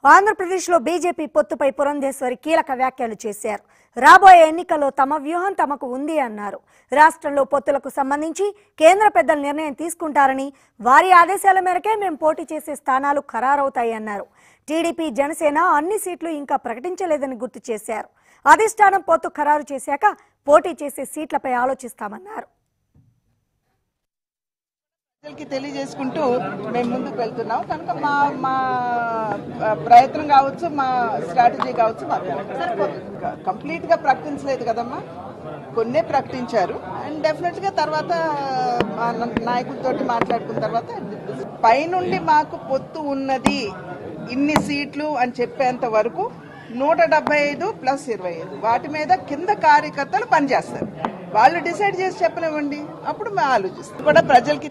ఆంధ్రప్రదేశ్లో బీజేపీ పొత్తుపై పురంధేశ్వరి కీలక వ్యాఖ్యలు చేశారు రాబోయే ఎన్నికల్లో తమ వ్యూహం తమకు ఉంది అన్నారు రాష్ట్రంలో పొత్తులకు సంబంధించి కేంద్ర పెద్దలు నిర్ణయం తీసుకుంటారని వారి ఆదేశాల మేరకే మేము పోటీ చేసే స్థానాలు ఖరారవుతాయన్నారు టీడీపీ జనసేన అన్ని సీట్లు ఇంకా ప్రకటించలేదని గుర్తు చేశారు అధిష్టానం పొత్తు ఖరారు చేశాక పోటీ చేసే సీట్లపై ఆలోచిస్తామన్నారు ప్రజలకి తెలియజేసుకుంటూ మేము ముందుకు వెళ్తున్నాం కనుక మా మా ఆ, ప్రయత్నం కావచ్చు మా స్ట్రాటజీ కావచ్చు కంప్లీట్ గా ప్రకటించలేదు కదమ్మా కొన్నే ప్రకటించారు అండ్ డెఫినెట్ గా తర్వాత మా నాయకులతో మాట్లాడుకున్న తర్వాత పైనుండి మాకు పొత్తు ఉన్నది ఇన్ని సీట్లు అని చెప్పేంత వరకు నూట డెబ్బై ఐదు ప్లస్ ఇరవై ఐదు వాటి మీద కింద కార్యకర్తలు పనిచేస్తారు వాళ్ళు డిసైడ్ చేసి చెప్పనివ్వండి అప్పుడు మేము ఆలోచిస్తాం కూడా ప్రజలకి